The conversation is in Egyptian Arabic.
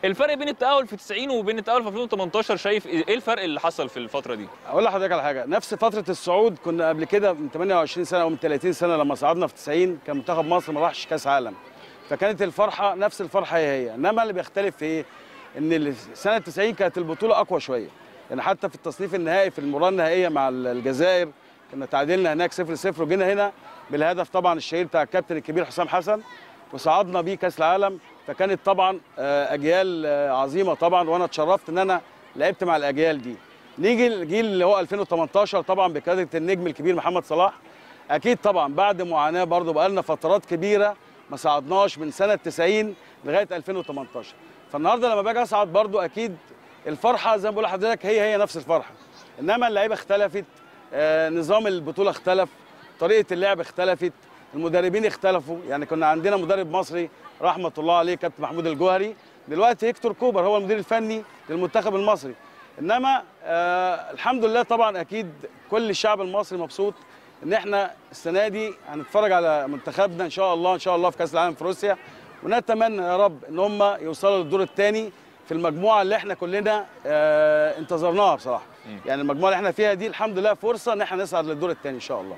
الفرق بين التاهل في 90 وبين التاهل في 2018 شايف ايه الفرق اللي حصل في الفتره دي اقول لحضرتك على حاجه نفس فتره الصعود كنا قبل كده من 28 سنه او من 30 سنه لما صعدنا في 90 كان منتخب مصر ما راحش كاس عالم فكانت الفرحه نفس الفرحه هي هي انما اللي بيختلف في ايه ان سنه 90 كانت البطوله اقوى شويه يعني حتى في التصنيف النهائي في المباراه النهائيه مع الجزائر كنا تعادلنا هناك 0 0 وجينا هنا بالهدف طبعا الشهير بتاع الكابتن الكبير حسام حسن وصعدنا بيه كاس العالم فكانت طبعا اجيال عظيمه طبعا وانا اتشرفت ان انا لعبت مع الاجيال دي نيجي الجيل اللي هو 2018 طبعا بقياده النجم الكبير محمد صلاح اكيد طبعا بعد معاناه برضه بقى لنا فترات كبيره ما صعدناش من سنه 90 لغايه 2018 فالنهارده لما باجي اصعد برضه اكيد الفرحه زي ما بقول لحضرتك هي هي نفس الفرحه انما اللعيبه اختلفت آه نظام البطوله اختلف طريقه اللعب اختلفت المدربين اختلفوا يعني كنا عندنا مدرب مصري رحمه الله عليه كابتن محمود الجوهري دلوقتي هيكتور كوبر هو المدير الفني للمنتخب المصري انما آه الحمد لله طبعا اكيد كل الشعب المصري مبسوط ان احنا السنه دي هنتفرج على منتخبنا ان شاء الله ان شاء الله في كاس العالم في روسيا ونتمنى يا رب ان هم يوصلوا للدور الثاني في المجموعه اللي احنا كلنا آه انتظرناها بصراحه يعني المجموعه اللي احنا فيها دي الحمد لله فرصه ان احنا نصعد للدور الثاني ان شاء الله